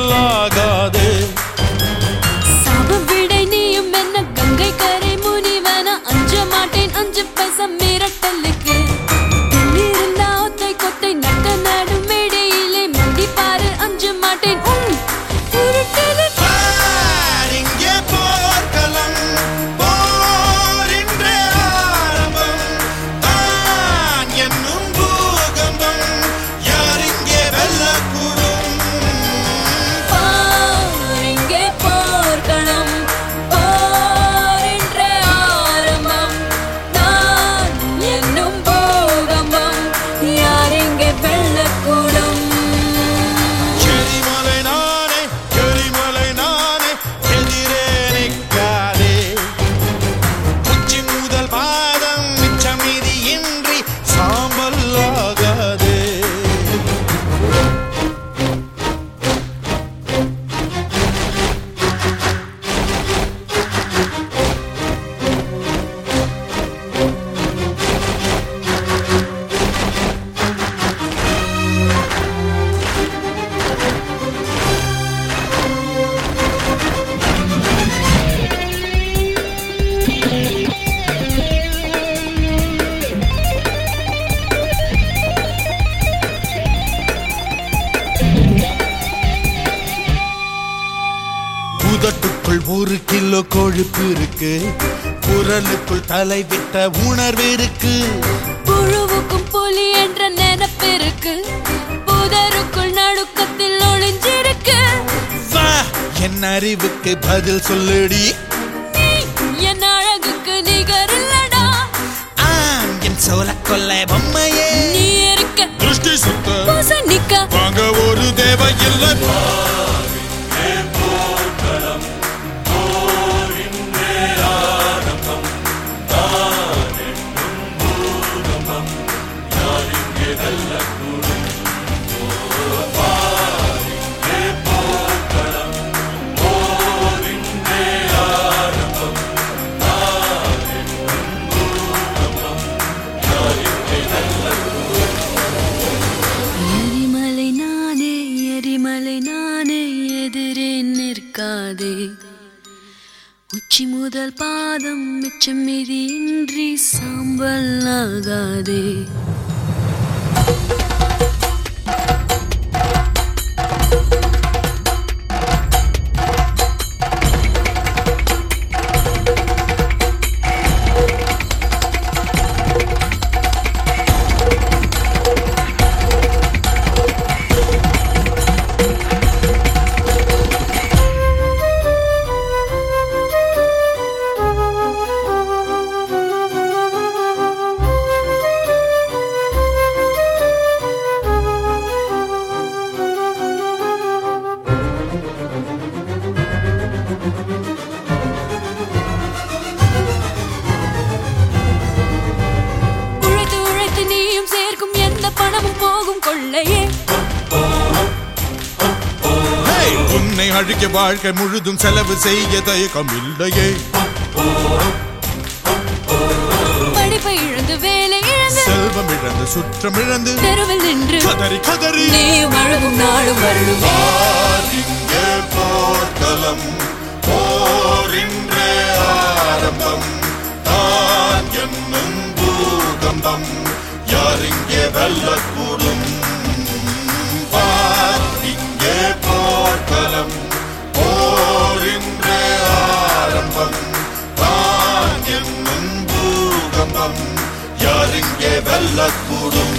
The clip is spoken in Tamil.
சாம்பல் ஆகாது சாப விடை நீயும் என்ன கங்கை கரை முனிவன அஞ்ச மாட்டேன் அஞ்சு பைசா மிரட்டலுக்கு இருந்தா ஒத்தை கொத்தை நட்ட நடு மேடையிலே மண்டி பாரு அஞ்சு மாட்டேன் உன் உருட்டலுக்கு பார், இங்கே போர்க்களம், போரின்றே ஆரம்பம். தான் என்னும் பூகம்பம், யார் இங்கே வெல்லக்கூடும்? பார் இங்கே போர்க்களம் போர் என்ற ஆரம்பம் நான் என்னும் பூகம்பம் யார் இங்கே வெல்லக்கூடும் எரிமலை நானே, எரிமலை நானே, எதிரே நிற்காதே. உச்சி முதல் பாதம் மிச்சம் மீதி இன்றி சாம்பல் ஆகாதே உதட்டுக்குள் ஒரு கிலோ கொழுப்பு இருக்கு குரலுக்குள் தலை விட்ட உணர்வு இருக்கு புழுவுக்கும் புலி என்ற நினைப்பு இருக்கு புதருக்குள் நடுக்கத்தில் ஒளிஞ்சிருக்கு வா என் அறிவுக்கு பதில் சொல்லுடி நீ என் அழகுக்கு நிகர் இல்லடா ஆம் என் சோல கொல்லை பொம்மையே நீ இருக்க திருஷ்டி சுத்த பூசணிக்க வாங்க ஒரு தேவை இல்லை எரிமலை நானே எரிமலை நானே எதிரே நிற்காதே உச்சி முதல் பாதம் மிச்சம் மீதி இன்றி சாம்பல் ஆகாதே உழைத்து உழைத்து நீயும் சேர்க்கும் எந்த பணமும் போகும் கொள்ளையே Hey, உன்னை அழிக்க வாழ்க்கை முழுதும் செலவு செய்ய தயக்கம் இல்லையே படிப்பை இழந்து வேலை இழந்து செல்வம் இழந்து சுற்றம் இழந்து தெருவில் நின்று கதறி கதறி நீயும் அழகும் நாளும் வருடுமே பார் இங்கே போர்க்களம் போரின்றே ஆரம்பம் தான் என்னும் பூகம்பம் யார் இங்கே வெல்லக்கூடும் பார் இங்கே போர்க்களம் போரின்றே ஆரம்பம் தான் என்னும் பூகம்பம் யார் இங்கே வெல்லக்கூடும்